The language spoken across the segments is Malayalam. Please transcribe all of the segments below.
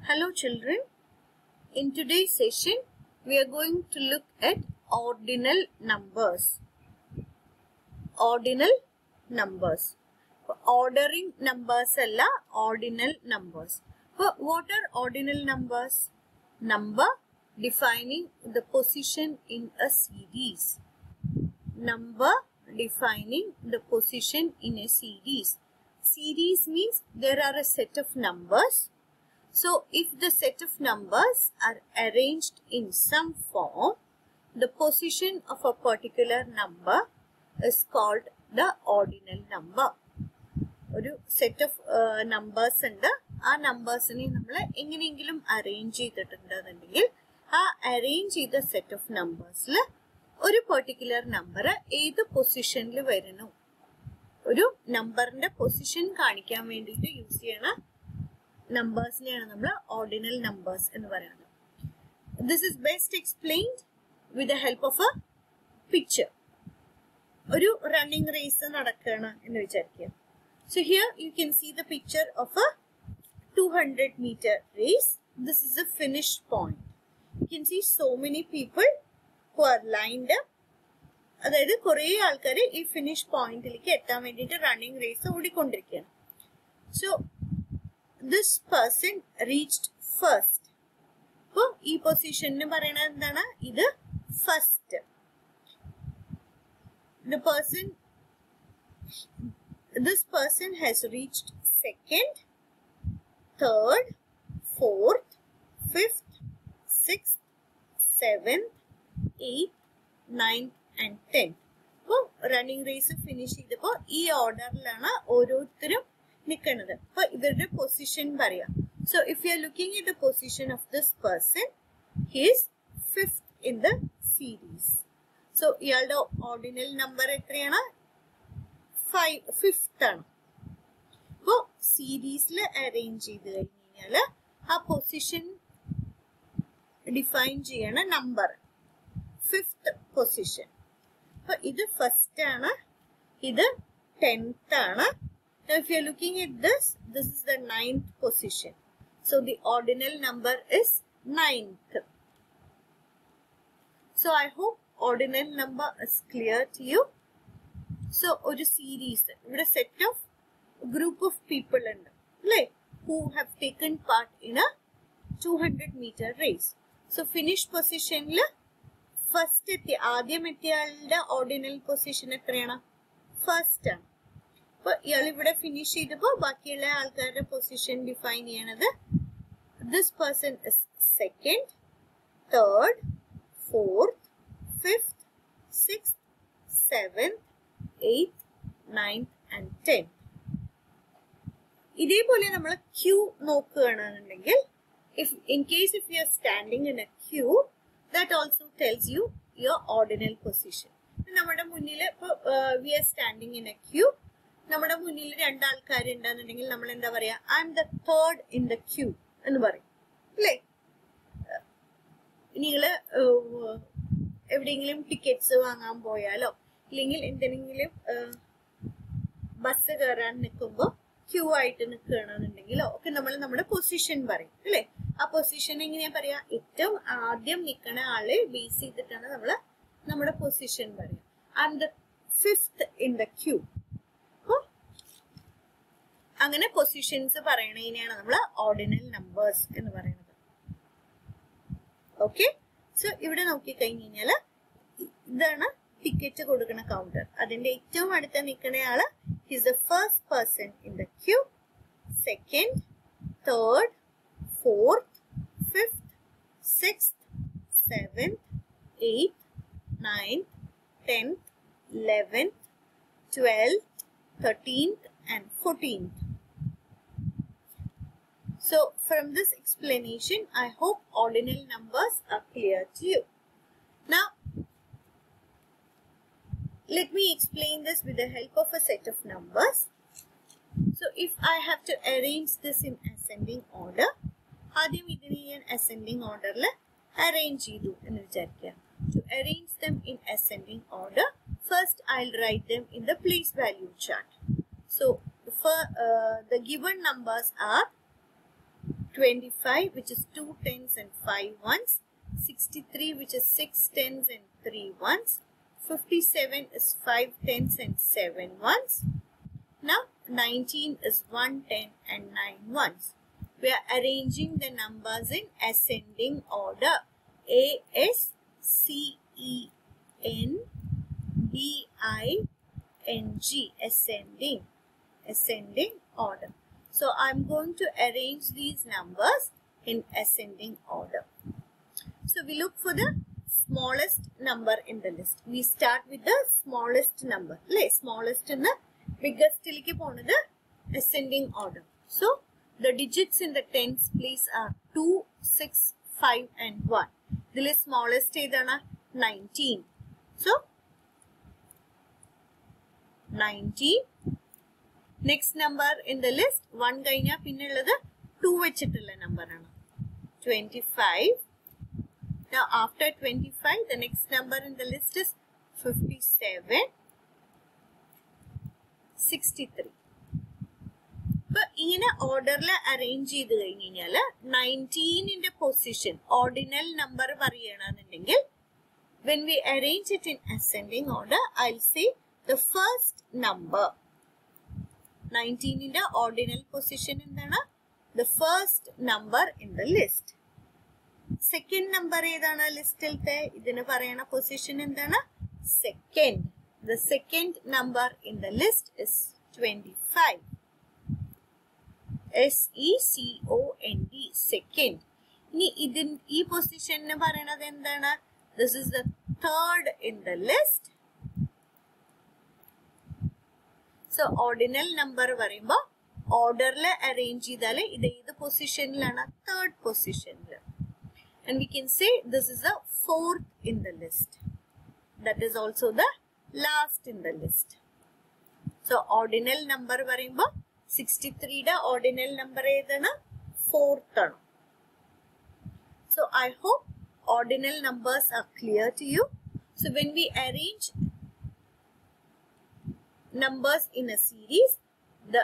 Hello children. In today's session, we are going to look at ordinal numbers. Ordinal numbers. Ordering numbers അല്ല ordinal numbers. So what are ordinal numbers? Number defining the position in a series. Number defining the position in a series. Series means there are a set of numbers so if the set of numbers are arranged in some form, the position of a particular number is called the ordinal number. ഒരു സെറ്റ് ഓഫ് നമ്പേഴ്സ് ഉണ്ട് ആ നമ്പേഴ്സിനെ നമ്മൾ എങ്ങനെയെങ്കിലും അറേഞ്ച് ചെയ്തിട്ടുണ്ടെന്നുണ്ടെങ്കിൽ ആ അറേഞ്ച് ചെയ്ത സെറ്റ് ഓഫ് നമ്പേഴ്സിൽ ഒരു പെർട്ടിക്കുലർ നമ്പർ ഏത് പൊസിഷനിൽ വരുന്നു ഒരു നമ്പറിന്റെ പൊസിഷൻ കാണിക്കാൻ വേണ്ടിയിട്ട് യൂസ് ചെയ്യണ നമ്പേഴ്സിനെയാണ് നമ്മൾ ഓർഡിനൽ നമ്പേഴ്സ് എന്ന് പറയുന്നത് this is best explained with the help of a picture ഒരു റണ്ണിങ് റേസ് നടക്കുകയാണ് എന്ന് വിചാരിക്കുക so here you can see the picture of a two hundred metre race this is a finish point you can see so many people who are lined അതായത് കുറെ ആൾക്കാർ ഈ ഫിനിഷ് പോയിന്റിലേക്ക് എത്താൻ വേണ്ടിയിട്ട് റണ്ണിങ് റേസ് ഓടിക്കൊണ്ടിരിക്കുകയാണ് so this person reached first അപ്പോൾ ഈ പൊസിഷന് പറയണത് എന്താണ് ഇത് first the person this person has reached second third fourth fifth sixth seventh eighth ninth and tenth അപ്പോൾ റണ്ണിങ് റേസ് ഫിനിഷ് ചെയ്തപ്പോ ഈ ഓർഡറിലാണ് ഓരോരുത്തരും നിൽക്കുന്നത് അപ്പൊ ഇവരുടെ പൊസിഷൻ പറയാം so if you are looking at the position of this person his fifth in the series so ഇയാളുടെ ഓർഡിനൽ നമ്പർ എത്രയാണ് ഫൈവ് ഫിഫ്ത് ആണ് അപ്പോ സീരീസിൽ അറേഞ്ച് ചെയ്ത് കഴിഞ്ഞ് കഴിഞ്ഞാല് ആ പൊസിഷൻ ഡിഫൈൻ ചെയ്യണ നമ്പർ ഫിഫ്ത് പൊസിഷൻ അപ്പൊ ഇത് ഫസ്റ്റ് ആണ് ഇത് ടെൻത്ത് ആണ് Now, if you're looking at this, this is the ninth position. So, the ordinal number is ninth. So, I hope ordinal number is clear to you. So, ഒരു സീരീസ് ഇവിടെ set of group of people ഉണ്ട് അല്ലേ who have taken part in a two hundred metre race so finish പൊസിഷനിൽ ഫസ്റ്റ് എത്തിയ ആദ്യം എത്തിയ ആളുടെ ഓർഡിനൽ പൊസിഷൻ എത്രയാണ് ഫസ്റ്റ് ആണ് അപ്പൊ ഇയാൾ ഇവിടെ ഫിനിഷ് ചെയ്തപ്പോ ബാക്കിയുള്ള ആൾക്കാരുടെ പൊസിഷൻ ഡിഫൈൻ ചെയ്യണത് this person is second third fourth fifth six seventh eighth ninth and tenth ഇതേപോലെ നമ്മൾ ക്യൂ നോക്കുകയാണെന്നുണ്ടെങ്കിൽ if in case if you are standing in a queue that also tells you your ordinal position നമ്മുടെ മുന്നിൽ ഇപ്പൊ we are standing in a queue നമ്മുടെ മുന്നിൽ രണ്ടാൾക്കാരുണ്ടെന്നുണ്ടെങ്കിൽ നമ്മൾ എന്താ പറയാ I am the third in the queue എന്ന് പറയും അല്ലേ നിങ്ങള് എവിടെയെങ്കിലും ടിക്കറ്റ്സ് വാങ്ങാൻ പോയാലോ ഇല്ലെങ്കിൽ എന്തെങ്കിലും ബസ് കയറാൻ നിൽക്കുമ്പോൾ ക്യൂ ആയിട്ട് നിൽക്കുകയാണെന്നുണ്ടെങ്കിലോ ഒക്കെ നമ്മൾ നമ്മുടെ പൊസിഷൻ പറയും അല്ലേ ആ പൊസിഷൻ എങ്ങനെയാ പറയാ ഏറ്റവും ആദ്യം നിൽക്കുന്ന ആളെ ബേസ് ചെയ്തിട്ടാണ് നമ്മൾ നമ്മുടെ പൊസിഷൻ പറയാം I am the fifth in the queue അങ്ങനെ പൊസിഷൻസ് പറയണതിനെയാണ് നമ്മൾ ഓർഡിനൽ നമ്പേഴ്സ് എന്ന് പറയുന്നത് ഓക്കെ സോ ഇവിടെ നോക്കി കഴിഞ്ഞ് കഴിഞ്ഞാല് ഇതാണ് ടിക്കറ്റ് കൊടുക്കുന്ന കൗണ്ടർ അതിന്റെ ഏറ്റവും അടുത്ത് നിൽക്കുന്ന ആള് his the first person in the queue second third fourth fifth six seventh eighth ninth tenth eleventh twelfth thirteenth and 14th. So from this explanation, I hope ordinal numbers are clear to you. Now, let me explain this with the help of a set of numbers. So if I have to arrange this in ascending order, ആദ്യം ഇതിനെ ഞാൻ ascending orderൽ arrange ചെയ്തു എന്ന് വിചാരിക്കുക To arrange them in ascending order, first I'll write them in the place value chart. So for uh, the given numbers are 25 which is 2 tens and 5 ones, 63 which is 6 tens and 3 ones, 57 is 5 tens and 7 ones. Now 19 is 1 ten and 9 ones. We are arranging the numbers in ascending order. A S C E N D I N G ascending ascending order. So I'm going to arrange these numbers in ascending order. So we look for the smallest number in the list. We start with the smallest number. അല്ലേ smallest in the biggest ലേക്ക് പോണത് ascending order. So the digits in the tens place are 2, 6, 5 and 1. ഇതിലെ smallest ഏതാണ് 19. So 19 next number in the list one കഴിഞ്ഞാൽ പിന്നുള്ളത് ടു വെച്ചിട്ടുള്ള നമ്പർ ആണ് twenty five after twenty five the next number in the list is fifty seven sixty three ഇപ്പൊ ഇങ്ങനെ ഓർഡറിൽ അറേഞ്ച് ചെയ്ത് കഴിഞ്ഞ് കഴിഞ്ഞാല് നയൻറ്റീനിന്റെ പൊസിഷൻ ഓർഡിനൽ നമ്പർ പറയണമെന്നുണ്ടെങ്കിൽ when we arrange it in ascending order I say the first number നയൻറ്റീനിന്റെ ഓർഡിനൽ പൊസിഷൻ എന്താണ് the first number in the list second number ഏതാണ് ലിസ്റ്റിലത്തെ ഇതിന് പറയണ പൊസിഷൻ എന്താണ് second the second number in the list is twenty five S E C O N D second ഇനി ഇതിൻ ഈ പൊസിഷന് പറയണത് എന്താണ് this is the third in the list so ordinal number പറയുമ്പോൾ ഓർഡറിൽ അറേഞ്ച് ചെയ്താൽ ഇത് ഏത് പൊസിഷനിലാണ് തേർഡ് പൊസിഷനിൽ and we can say this is the fourth in the list that is also the last in the list so ordinal number പറയുമ്പോൾ സിക്സ്റ്റി ത്രീയുടെ ഓർഡിനൽ നമ്പർ ഏതാണ് ഫോർത്ത് ആണ് so I hope ordinal numbers are clear to you so when we arrange numbers in a series the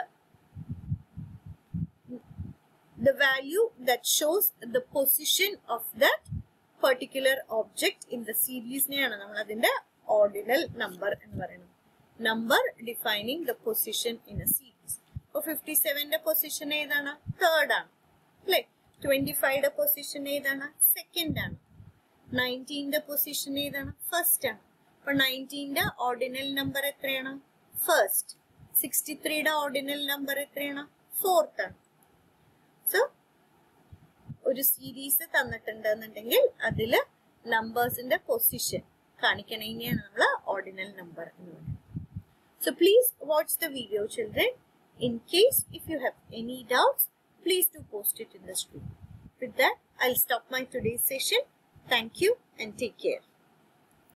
the value that shows the position of that particular object in the series നെയാണ് നമ്മൾ അതിന്റെ ഓർഡിനൽ നമ്പർ എന്ന് പറയുന്നത് number defining the position in a series ഇപ്പൊ ഫിഫ്റ്റി സെവന്റെ പൊസിഷൻ ഏതാണ് തേർഡ് ആണ് അല്ലെ ട്വന്റി ഫൈവയുടെ പൊസിഷൻ ഏതാണ് സെക്കൻഡ് ആണ് നയൻറ്റീന്റെ പൊസിഷൻ ഏതാണ് ഫസ്റ്റ് ആണ് അപ്പൊ നയൻറ്റീന്റെ ഓർഡിനൽ നമ്പർ എത്രയാണ് ഫസ്റ്റ് സിക്സ്റ്റി ത്രീയുടെ ഓർഡിനൽ നമ്പർ എത്രയാണ് ഫോർത്ത് ആണ് സോ ഒരു സീരീസ് തന്നിട്ടുണ്ടെന്നുണ്ടെങ്കിൽ അതില് നമ്പേഴ്സിന്റെ പൊസിഷൻ കാണിക്കണേനെയാണ് നമ്മൾ ഓർഡിനൽ നമ്പർ എന്ന് പറയുന്നത് so please watch the video children in case if you have any doubts please do post it in the screen. With that, I'll stop my today's session. Thank you and take care.